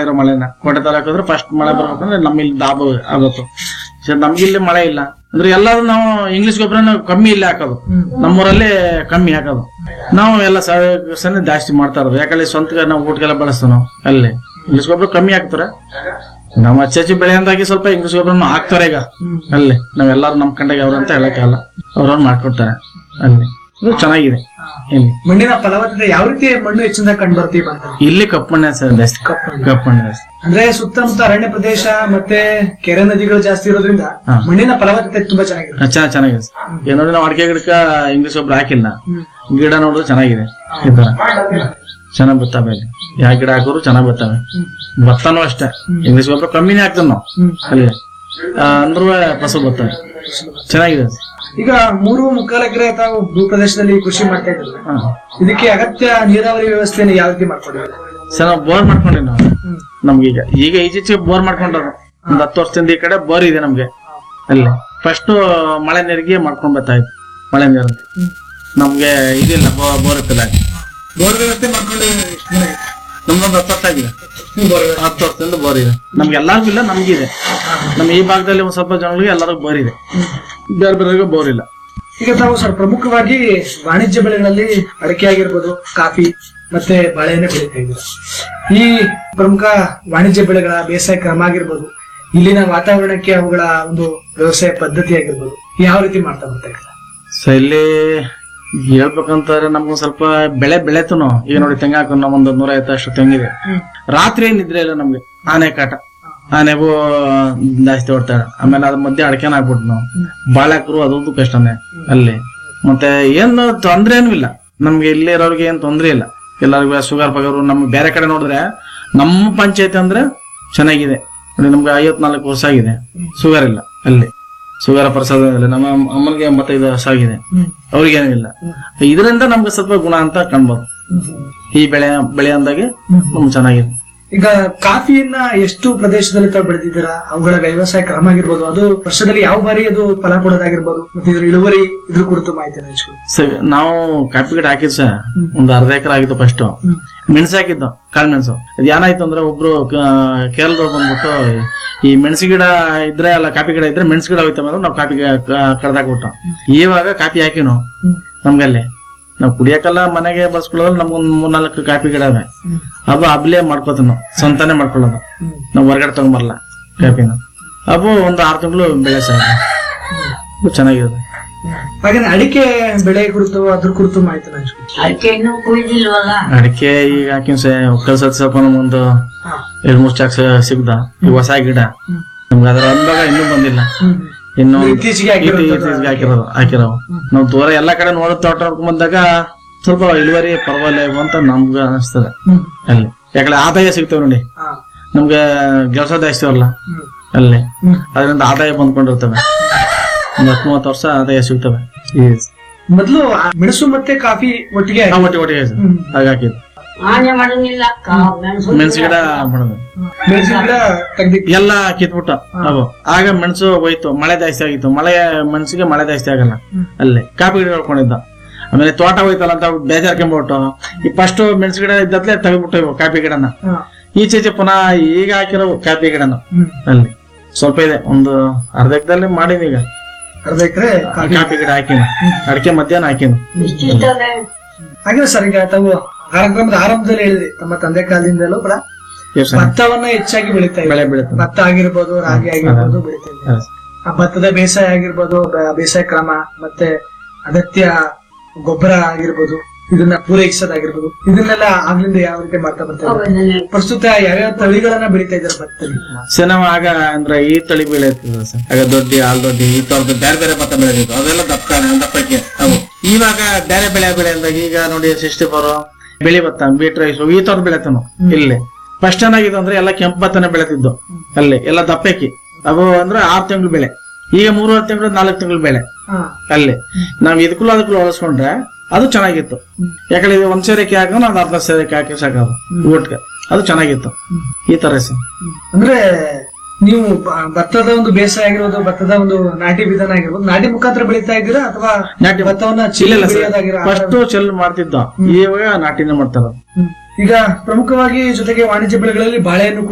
ಚೆನ್ನಾಗಿರೋ ಮಳೆನ ಕೋಟೆ ತಾಲೂಕು ಅಂದ್ರೆ ಫಸ್ಟ್ ಮಳೆ ಬರ್ಬೇಕಂದ್ರೆ ನಮ್ಮಿಲ್ಲಿ ದಾಬ ಆಗುತ್ತೆ ಸೊ ನಮ್ಗಿಲ್ಲಿ ಮಳೆ ಇಲ್ಲ ಅಂದ್ರೆ ಎಲ್ಲಾರು ನಾವು ಇಂಗ್ಲಿಷ್ ಗೊಬ್ಬರನ ಕಮ್ಮಿ ಇಲ್ಲಿ ಹಾಕೋದು ನಮ್ಮೂರಲ್ಲಿ ಕಮ್ಮಿ ಹಾಕೋದು ನಾವು ಎಲ್ಲ ಸಣ್ಣ ಜಾಸ್ತಿ ಮಾಡ್ತಾ ಇರೋದು ಯಾಕಂದ್ರೆ ಸ್ವಂತ ನಾವು ಊಟಕ್ಕೆಲ್ಲ ಬಳಸ್ತೀವಿ ನಾವು ಅಲ್ಲಿ ಇಂಗ್ಲಿಷ್ ಗೊಬ್ಬರ ಕಮ್ಮಿ ಹಾಕ್ತಾರೆ ನಮ್ಮ ಅಚ್ಚಿ ಬೆಳೆ ಅಂದಾಗಿ ಸ್ವಲ್ಪ ಇಂಗ್ಲಿಷ್ ಗೊಬ್ಬರನು ಹಾಕ್ತಾರೆ ಈಗ ಅಲ್ಲಿ ನಾವೆಲ್ಲರೂ ನಮ್ ಕಂಡಾಗ ಅವ್ರು ಅಂತ ಹೇಳಕ್ಕಾಗಲ್ಲ ಅವ್ರವ್ರು ಮಾಡ್ಕೊಡ್ತಾರೆ ಅಲ್ಲಿ ಇದು ಚೆನ್ನಾಗಿದೆ ಇಲ್ಲಿ ಮಣ್ಣಿನ ಫಲವತ್ತತೆ ಯಾವ ರೀತಿ ಮಣ್ಣು ಹೆಚ್ಚಿನ ಕಂಡು ಬರ್ತೀವಿ ಅಂತ ಇಲ್ಲಿ ಕಪ್ಪು ಮಣ್ಣೆ ಸರ್ ಜಾಸ್ತಿ ಕಪ್ಪು ಮಣ್ಣು. ಕಪ್ಪು ಮಣ್ಣೆ ಜಾಸ್ತಿ ಅಂದ್ರೆ ಸುತ್ತಮುತ್ತ ಅರಣ್ಯ ಪ್ರದೇಶ ಮತ್ತೆ ಕೆರೆ ನದಿಗಳು ಜಾಸ್ತಿ ಇರೋದ್ರಿಂದ ಹಾ. ಮಣ್ಣಿನ ಫಲವತ್ತತೆ ತುಂಬಾ ಚೆನ್ನಾಗಿದೆ ಹಾ, ಚೆನ್ನಾಗ್ ಚೆನ್ನಾಗಿದೆ ಸರ್. ಈಗ ನೋಡಿ ನಾವು ಅಡಿಕೆ ಗಿಡಕ್ಕ ಇಂಗ್ಲಿಷ್ ಗೊಬ್ಬರ ಹಾಕಿಲ್ಲ ಹ್ಮ್. ಗಿಡ ನೋಡಿದ್ರೆ ಚೆನ್ನಾಗಿದೆ ಈ ತರ ಚೆನ್ನಾಗ್ ಬರ್ತವೆ ಇಲ್ಲಿ ಯಾವ ಗಿಡ ಹಾಕಿದ್ರು ಚೆನ್ನಾಗ್ ಬರ್ತವೆ ಭತ್ತನೂ ಅಷ್ಟೇ ಇಂಗ್ಲಿಷ್ ಗೊಬ್ಬರ ಕಮ್ಮಿನೇ ಹಾಕ್ತೀವಿ ನಾವು ಹ್ಮ್. ಅಲ್ಲಿ ಆ, ಅಂದ್ರೂ ಫಸಲು ಬರ್ತವೆ ಚೆನ್ನಾಗಿದೆ ಸರ್. ಈಗ ಮೂರು ಮುಕ್ಕಾಲು ಎಕರೆ ತಾವು ಭೂ ಪ್ರದೇಶದಲ್ಲಿ ಕೃಷಿ ಮಾಡ್ತಾ ಇದ್ರಲ್ಲ ಹಾ. ಇದಕ್ಕೆ ಅಗತ್ಯ ನೀರಾವರಿ ವ್ಯವಸ್ಥೆಯನ್ನು ಯಾವ ರೀತಿ ಮಾಡ್ಕೊಂಡಿದ್ದಾರೆ ಸರ್ ನಾವು ಬೋರ್ ಮಾಡ್ಕೊಂಡಿ ನಾವು ಹ್ಮ್. ನಮ್ಗೆ ಈಗ ಈಗ ಈಚೀಚೆಗೆ ಬೋರ್ ಮಾಡ್ಕೊಂಡ್ರು ಒಂದ್ ಹತ್ತು ವರ್ಷದಿಂದ ಈ ಕಡೆ ಬೋರ್ ಇದೆ ನಮ್ಗೆ ಅಲ್ಲಿ ಫಸ್ಟ್ ಮಳೆ ನೀರಿಗೆ ಮಾಡ್ಕೊಂಡ್ ಬರ್ತಾ ಇತ್ತು ಮಳೆ ನೀರು ಹ್ಮ್. ನಮ್ಗೆ ಇದಿಲ್ಲ ಬೋ- ಬೋರ್ ಇತ್ತಿಲ್ಲ ಬೋರ್ ವ್ಯವಸ್ಥೆ ಮಾಡ್ಕೊಂಡು ಎಷ್ಟು ದಿನ ಆಯ್ತು? ನಮ್ದೊಂದು ಹತ್ತು ವರ್ಷ ಆಗಿದೆ ಹ್ಮ್, ಬೋರ್ ವ್ಯವಸ್ಥೆ. ಹತ್ತು ವರ್ಷದಿಂದ ಬೋರ್ ಇದೆ ನಮ್ಗೆ ಎಲ್ಲರಿಗೂ ಇಲ್ಲ ನಮ್ಗಿದೆ ನಮ್ಮ ಈ ಭಾಗದಲ್ಲಿ ಒಂದ್ ಸ್ವಲ್ಪ ಜನಗಳಿಗೆ ಎಲ್ಲರಿಗೂ ಬೋರ್ ಇದೆ ಬೇರೆ ಬೇರೆಗೂ ಬೋರ್ ಇಲ್ಲ ಈಗ ತಾವು ಸರ್ ಪ್ರಮುಖವಾಗಿ ವಾಣಿಜ್ಯ ಬೆಳೆಗಳಲ್ಲಿ ಅಡಿಕೆ ಆಗಿರ್ಬೋದು ಕಾಫಿ ಮತ್ತೆ ಬಾಳೆಹಣ್ಣೆ ಬೆಳೀತಾ ಇದ್ದೀರಾ ಈ ಪ್ರಮುಖ ವಾಣಿಜ್ಯ ಬೆಳೆಗಳ ಬೇಸಾಯ ಕ್ರಮ ಆಗಿರ್ಬೋದು ಇಲ್ಲಿನ ವಾತಾವರಣಕ್ಕೆ ಅವುಗಳ ಒಂದು ವ್ಯವಸಾಯ ಪದ್ಧತಿ ಆಗಿರ್ಬೋದು ಯಾವ ರೀತಿ ಮಾಡ್ತಾ ಬರ್ತಾ ಇದ್ದಾರೆ ಸೊ ಇಲ್ಲಿ ಹೇಳ್ಬೇಕಂತಾರೆ ನಮ್ಗೊಂದ್ ಸ್ವಲ್ಪ ಬೆಳೆ ಬೆಳೆತನು ಈಗ ನೋಡಿ ತೆಂಗ ಹಾಕೊಂಡು ನಾವು ಒಂದು ನೂರ ಅಷ್ಟು ತೆಂಗಿದೆ ರಾತ್ರಿ ನಿದ್ರೆ ಇಲ್ಲ ನಮ್ಗೆ ಆನೆ ಕಾಟ ಆನೆಗೂ ಜಾಸ್ತಿ ಹೊಡ್ತಾಳೆ ಆಮೇಲೆ ಅದ್ರ ಮಧ್ಯೆ ಅಡಕೆನ ಹಾಕ್ಬಿಟ್ಟು ನಾವು ಬಾಳಕರು ಅದೊಂದು ಕಷ್ಟನೇ ಅಲ್ಲಿ ಮತ್ತೆ ಏನು ತೊಂದ್ರೆ ಏನೂ ಇಲ್ಲ ನಮ್ಗೆ ಇಲ್ಲಿ ಇರೋರಿಗೆ ಏನ್ ತೊಂದ್ರೆ ಇಲ್ಲ ಎಲ್ಲರಿಗೂ ಶುಗರ್ ಪಗರು ನಮ್ ಬೇರೆ ಕಡೆ ನೋಡಿದ್ರೆ ನಮ್ಮ ಪಂಚಾಯತಿ ಅಂದ್ರೆ ಚೆನ್ನಾಗಿದೆ ನೋಡಿ ನಮ್ಗೆ ಐವತ್ನಾಲ್ಕು ವರ್ಷ ಆಗಿದೆ ಶುಗರ್ ಇಲ್ಲ ಅಲ್ಲಿ ಶುಗರ್ ಪ್ರಸಾದ ಇಲ್ಲ ನಮ್ಮ ಅಮ್ಮನಿಗೆ ಎಂಬತ್ತೈದು ವರ್ಷ ಆಗಿದೆ ಅವ್ರಿಗೇನಿಲ್ಲ ಇದರಿಂದ ನಮ್ಗೆ ಸ್ವಲ್ಪ ಗುಣ ಅಂತ ಕಾಣ್ಬೋದು ಈ ಬೆಳೆ ಬೆಳೆ ಅಂದಾಗೆ ನಮ್ಗೆ ಚೆನ್ನಾಗಿದೆ ಈಗ ಕಾಫಿಯನ್ನ ಎಷ್ಟು ಪ್ರದೇಶದಲ್ಲಿ ತಾವು ಬೆಳೆದಿದ್ದೀರಾ ಅವುಗಳ ವ್ಯವಸಾಯ ಕ್ರಮ ಆಗಿರ್ಬೋದು ಅದು ವರ್ಷದಲ್ಲಿ ಯಾವ ಬಾರಿ ಅದು ಫಲ ಕೊಡೋದಾಗಿರ್ಬೋದು ಮತ್ತೆ ಇದ್ರ ಇಳುವರಿ ಇದ್ರ ಕುರಿತು ಮಾಹಿತಿ ಹಂಚ್ಕೊಳ್ಳಿ ಸರಿ ನಾವು ಕಾಪಿ ಗಿಡ ಹಾಕಿದ್ ಸರ್ ಒಂದ್ ಅರ್ಧ ಎಕರೆ ಆಗಿತ್ತು ಫಸ್ಟ್ ಮೆಣಸು ಹಾಕಿದ್ದು ಕಾಳು ಮೆಣಸು ಅದು ಏನಾಯ್ತು ಅಂದ್ರೆ ಒಬ್ರು ಕೇರಳದವ್ರು ಬಂದ್ಬಿಟ್ಟು ಈ ಮೆಣಸು ಗಿಡ ಇದ್ರೆ ಅಲ್ಲ ಕಾಪಿ ಗಿಡ ಇದ್ರೆ ಮೆಣಸು ಗಿಡ ಹೋಯ್ತಾ ಮೇಲೆ ನಾವು ಕಾಪಿ ಕಡ್ದಾಕ್ಬಿಟ್ಟು ಇವಾಗ ಕಾಪಿ ಹಾಕಿ ನಾವು ನಮ್ಗಲ್ಲಿ ನಾವು ಕುಡಿಯಕಲ್ಲ ಮನೆಗೆ ಬಳಸ್ಕೊಳ್ಳೋದ್ರಲ್ಲಿ ನಮ್ಗೊಂದ್ ಮೂರ್ನಾಲ್ಕು ಕಾಪಿ ಗಿಡ ಅವೆ ಅದು ಅಬ್ಲೇ ಮಾಡ್ಕೋತೀವಿ ನಾವು ಸ್ವಂತಾನೆ ಮಾಡ್ಕೊಳ್ಳೋದು ನಾವು ಹೊರಗಡೆ ತಗೊಂಬರಲ್ಲ ಕಾಪಿನ ಅವು ಒಂದು ಆರು ತಿಂಗಳು ಬೆಳೆ ಸರ್ ಅದು ಚೆನ್ನಾಗಿದೆ ಹಾಗೆ ಅಡಿಕೆ ಬೆಳೆ ಕುರಿತು ಅದ್ರ ಕುರಿತು ಮಾಹಿತಿ ಹಂಚ್ಕೊಳ್ಳಿ ಅದಕ್ಕೆ ಇನ್ನೂ ಕುಯ್ದಿಲ್ವಲ್ಲ ಅಡಿಕೆ ಈಗ ಹಾಕಿನ ಕಲ್ಸದ್ ಸ್ವಲ್ಪ ನಮ್ಗೊಂದು ಎರಡ್ ಮೂರ್ ಚಾಕ್ ಸಿಗ್ದ ಈ ಹೊಸ ಗಿಡ ನಮ್ಗೆ ಅದರ ಅನುಭವ ಇನ್ನೂ ಬಂದಿಲ್ಲ ಇನ್ನು ಇತ್ತೀಚೆಗೆ ಹಾಕಿರೋದು ಇತ್ತೀಚೆಗೆ ಹಾಕಿರೋದು ಹಾಕಿರೋವು ನಾವು ದೂರ ಎಲ್ಲಾ ಕಡೆ ನೋಡೋ ತೋಟ ನೋಡ್ಕೊಂಡ್ ಬಂದಾಗ ಸ್ವಲ್ಪ ಇಳುವರಿ ಪರವಾಗಿಲ್ಲ ಇವು ಅಂತ ನಮ್ಗೆ ಅನಿಸ್ತದೆ ಅಲ್ಲಿ ಯಾಕಂದ್ರೆ ಆದಾಯ ಸಿಗ್ತವೆ ನೋಡಿ ಹಾ. ನಮ್ಗೆ ಕೆಲಸ ಜಾಸ್ತಿ ಅಲ್ಲ ಹ್ಮ್. ಅಲ್ಲಿ ಹ್ಮ್. ಅದರಿಂದ ಆದಾಯ ಬಂದ್ಕೊಂಡಿರ್ತವೆ ಒಂದ್ ಹತ್ತು ಮೂವತ್ತು ವರ್ಷ ಆದಾಯ ಸಿಗ್ತವೆ ಈ ಮೊದ್ಲು ಆ ಮೆಣಸು ಮತ್ತೆ ಕಾಫಿ ಒಟ್ಟಿಗೆ ನಾವು ಒಟ್ಟಿಗೆ ಒಟ್ಟಿಗೆ ಹ್ಮ್. ಹಾಗೆ ಹಾಕಿದ್ದು ಆನೆ ಮಾಡಂಗಿಲ್ಲ ಕಾ- ಮೆಣಸು ಮೆಣಸು ಗಿಡ ಮಾಡೋದು ಮೆಣಸಿನ ಗಿಡ ತೆಗ್ದಿಟ್ಟು ಎಲ್ಲ ಕಿತ್ಬಿಟ್ಟು ಅವು ಆಗ ಮೆಣಸು ಹೋಯ್ತು ಮಳೆ ಜಾಸ್ತಿ ಆಗಿತ್ತು ಮಳೆ ಮೆಣಸಿಗೆ ಮಳೆ ಜಾಸ್ತಿ ಆಗಲ್ಲ ಅಲ್ಲಿ ಕಾಪಿ ಗಿಡ ಹೊಡ್ಕೊಂಡಿದ್ದ ಆಮೇಲೆ ತೋಟ ಹೋಯ್ತಲ್ಲ ಅಂತ ಬೇಜಾರ್ಕೊಂಡ್ಬಿಟ್ಟು ಈ ಫಸ್ಟ್ ಮೆಣಸು ಗಿಡ ಇದ್ದತ್ಲೆ ತೆಗೆದ್ಬಿಟ್ಟು ಇವು ಕಾಪಿ ಗಿಡನ ಹಾ. ಈಚೀಚೆ ಪುನಃ ಈಗ ಹಾಕಿರೋ ಕಾಪಿ ಗಿಡನ ಹ್ಮ್. ಅಲ್ಲಿ ಸ್ವಲ್ಪ ಇದೆ ಒಂದು ಅರ್ಧ ಎಕರೆದಲ್ಲಿ ಮಾಡೀನಿ ಈಗ ಅರ್ಧ ಎಕರೆ ಕಾಪಿ ಗಿಡ ಹಾಕಿನ ಅಡಿಕೆ ಮಧ್ಯಾಹ್ನ ಹಾಕಿನ ಇಷ್ಟಿಷ್ಟದೆ ಹಾಗೆ ಸರ್ ಈಗ ತಾವು ಕಾರ್ಯಕ್ರಮದ ಆರಂಭದಲ್ಲಿ ಹೇಳಿದ್ರಿ ತಮ್ಮ ತಂದೆ ಕಾಲದಿಂದಲೂ ಕೂಡ ಭತ್ತವನ್ನ ಹೆಚ್ಚಾಗಿ ಬೆಳೀತಾ ಇದ್ದಾರೆ ಬೆಳೆ ಬೆಳೀತಾರೆ ಭತ್ತ ಆಗಿರ್ಬೋದು ರಾಗಿ ಆಗಿರ್ಬೋದು ಬೆಳೀತಾ ಇದ್ದಾರೆ ಆ ಭತ್ತದ ಬೇಸಾಯ ಆಗಿರ್ಬೋದು ಬ- ಬೇಸಾಯ ಕ್ರಮ ಮತ್ತೆ ಅಗತ್ಯ ಗೊಬ್ಬರ ಆಗಿರ್ಬೋದು ಇದನ್ನ ಪೂರೈಸೋದಾಗಿರ್ಬೋದು ಇದನ್ನೆಲ್ಲ ಆಗ್ಲಿಂದ ಯಾವ ರೀತಿ ಮಾಡ್ತಾ ಬರ್ತಾ ಇದ್ದಾರೆ ಪ್ರಸ್ತುತ ಯಾವ್ಯಾವ ತಳಿಗಳನ್ನ ಬೆಳೀತಾ ಇದ್ದಾರೆ ಭತ್ತದಲ್ಲಿ ಸರ್ ನಾವು ಆಗ ಅಂದ್ರೆ ಈ ತಳಿ ಬೆಳೆಯುತ್ತಿದ್ವಿ ಸರ್ ಆಗ ದೊಡ್ಡಿ ಹಾಲ್ ದೊಡ್ಡಿ ಈ ತರದ್ದು ಬೇರೆ ಬೇರೆ ಭತ್ತ ಬೆಳೆದಿತ್ತು ಅವೆಲ್ಲ ದಪ್ಪ ದಪ್ಪಕ್ಕೆ ಅವು ಇವಾಗ ಬೇರೆ ಬೆಳೆ ಬೆಳೆ ಅಂದಾಗ ಈಗ ನೋಡಿ ಸಿಕ್ಸ್ಟಿ ಫೋರ್ ಬೆಳಿ ಭತ್ತ ಬೀಟ್ ರೈಸ್ ಈ ತರದ್ ಬೆಳೆತನು ಇಲ್ಲಿ ಫಸ್ಟ್ ಏನಾಗಿದೆ ಅಂದ್ರೆ ಎಲ್ಲ ಕೆಂಪು ಭತ್ತನೇ ಬೆಳೆತಿದ್ದು ಅಲ್ಲಿ ಎಲ್ಲ ದಪ್ಪಕ್ಕಿ ಅವು ಅಂದ್ರೆ ಆರು ತಿಂಗಳು ಬೆಳೆ ಈಗ ಮೂರುವರೆ ತಿಂಗಳು ನಾಲ್ಕು ತಿಂಗಳು ಬೆಳೆ ಹಾ. ಅಲ್ಲಿ ನಾವ್ ಇದಕ್ಕೂ ಅದಕ್ಕೂ ಹೋಲಿಸ್ಕೊಂಡ್ರೆ ಅದು ಚೆನ್ನಾಗಿತ್ತು ಯಾಕಂದ್ರೆ ಇದು ಒಂದ್ ಸೇರಕ್ಕೆ ಹಾಕೋಣ ಅದು ಅರ್ಧ ಸೇರಕ್ಕೆ ಹಾಕಿ ಸಾಕೋದು ಊಟಕ್ಕೆ ಅದು ಚೆನ್ನಾಗಿತ್ತು ಈ ತರ ಸರ್ ಅಂದ್ರೆ ನೀವು ಬ- ಭತ್ತದ ಒಂದು ಬೇಸಾಯ ಆಗಿರ್ಬೋದು ಭತ್ತದ ಒಂದು ನಾಟಿ ವಿಧಾನ ಆಗಿರ್ಬೋದು ನಾಟಿ ಮುಖಾಂತರ ಬೆಳೀತಾ ಇದ್ದೀರಾ ಅಥವಾ ನಾಟಿ ಭತ್ತವನ್ನ ಇಲ್ಲ ಚಿಲ್ಲಿ ಸರ್ ಬೆಳೆಯೋದಾಗಿರ ಫಸ್ಟ್ ಚೆಲ್ ಮಾಡ್ತಿದ್ದ ಇವಾಗ ನಾಟಿನ ಮಾಡ್ತಾರ ಈಗ ಪ್ರಮುಖವಾಗಿ ಜೊತೆಗೆ ವಾಣಿಜ್ಯ ಬೆಳೆಗಳಲ್ಲಿ ಬಾಳೆಯನ್ನು